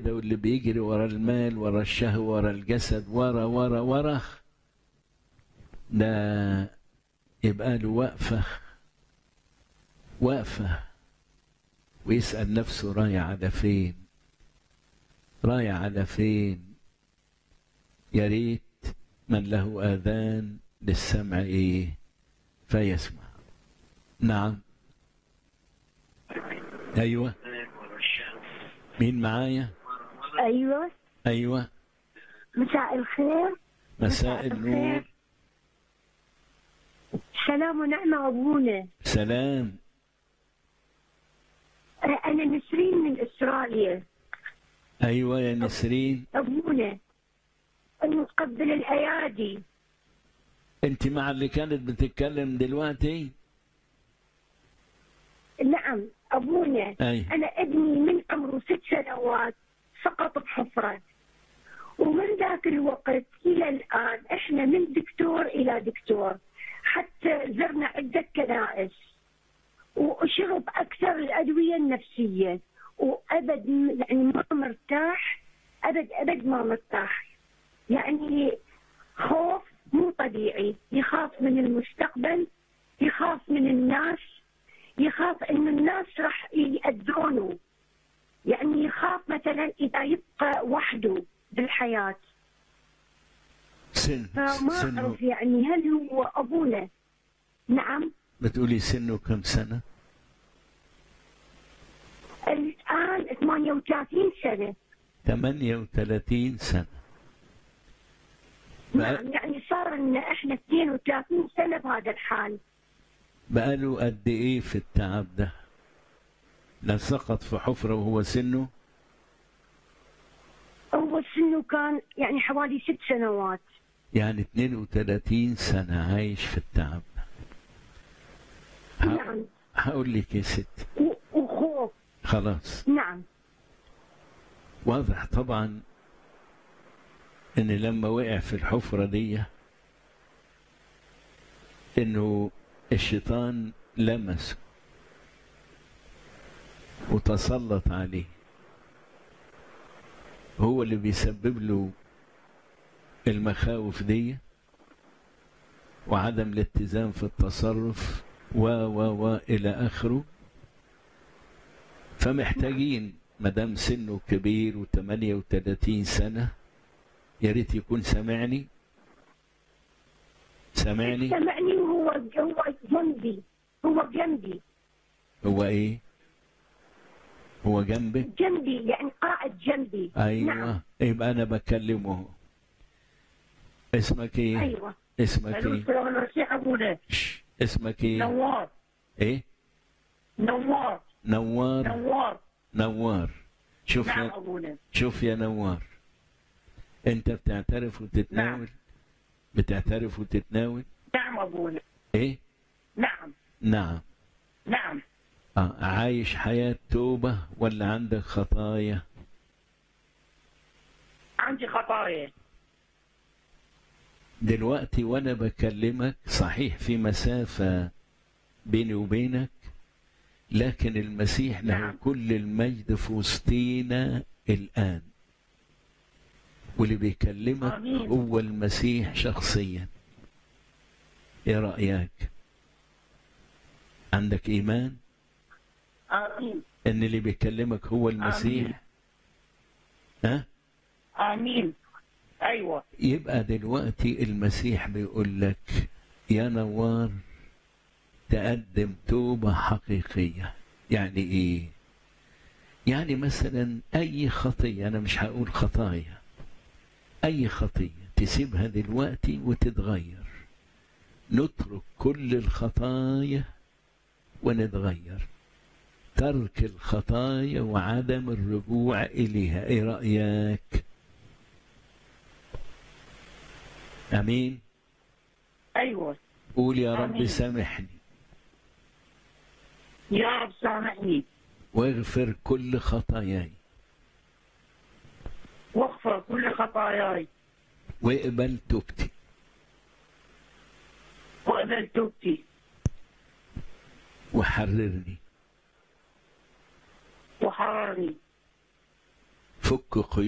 كده واللي بيجري ورا المال ورا الشهوة ورا الجسد ورا ورا ورا ده يبقى له وقفة وقفة ويسأل نفسه رايح على فين رايح على فين يا ريت من له آذان للسمع إيه فيسمع نعم أيوة مين معايا ايوه أيوة مساء الخير مساء النور سلام ونعمة أبونا سلام أنا نسرين من أستراليا أيوة يا نسرين أبونا نقبل الأيادي أنت مع اللي كانت بتتكلم دلوقتي نعم أبونا أي أنا ابني من عمره ست سنوات سقط بحفرة ومن ذاك الوقت إلى الآن إحنا من دكتور إلى دكتور حتى زرنا عدة كنائس وشرب أكثر الأدوية النفسية وأبد م- يعني ما مرتاح أبد أبد ما مرتاح يعني خوف مو طبيعي يخاف من المستقبل يخاف من الناس يخاف ان الناس راح يأذونه يعني يخاف مثلا اذا يبقى وحده بالحياه سن فما سنه اعرف يعني هل هو ابونا نعم بتقولي سنه كم سنة؟ الان 38 سنه 38 سنة بقى- نعم يعني صار لنا احنا 32 سنه بهذا الحال بقاله قد إيه في التعب ده؟ لا سقط في حفرة وهو سنه هو سنه كان يعني حوالي ست سنوات يعني 32 سنة عايش في التعب ه- نعم هقول لك يا ست و- وخوف خلاص نعم واضح طبعا ان لما وقع في الحفرة دي انه الشيطان لمسه وتسلط عليه هو اللي بيسبب له المخاوف دي وعدم الاتزان في التصرف و و و الى اخره فمحتاجين مدام سنه كبير و38 سنه يا ريت يكون سامعني سامعني سمعني وهو هو جنبي هو جنبي هو ايه هو جنبك جنبي يعني قاعد جنبي ايوه نعم يبقى انا بكلمه اسمك ايه ايوه اسمك ايه السلام عليكم ابونا شش. اسمك ايه نوار ايه نوار نوار نوار نوار شوف نعم يا ابونا شوف يا نوار انت بتعترف وتتناول نعم. بتعترف وتتناول نعم ابونا ايه نعم نعم نعم آه. عايش حياة توبة ولا عندك خطايا عندي خطايا دلوقتي وانا بكلمك صحيح في مسافة بيني وبينك لكن المسيح له نعم. كل المجد في وسطينا الآن واللي بيكلمك آمين. هو المسيح شخصيا ايه رأيك عندك إيمان امين ان اللي بيكلمك هو المسيح ها امين ايوه يبقى دلوقتي المسيح بيقول لك يا نوار تقدم توبة حقيقية يعني ايه يعني مثلا اي خطية انا مش هقول خطايا اي خطية تسيبها دلوقتي وتتغير نترك كل الخطايا ونتغير ترك الخطايا وعدم الرجوع اليها ايه رأيك امين ايوه قول يا رب آمين. سامحني يا رب سامحني واغفر كل خطاياي واغفر كل خطاياي واقبل توبتي وقبل توبتي وحررني وحررني فك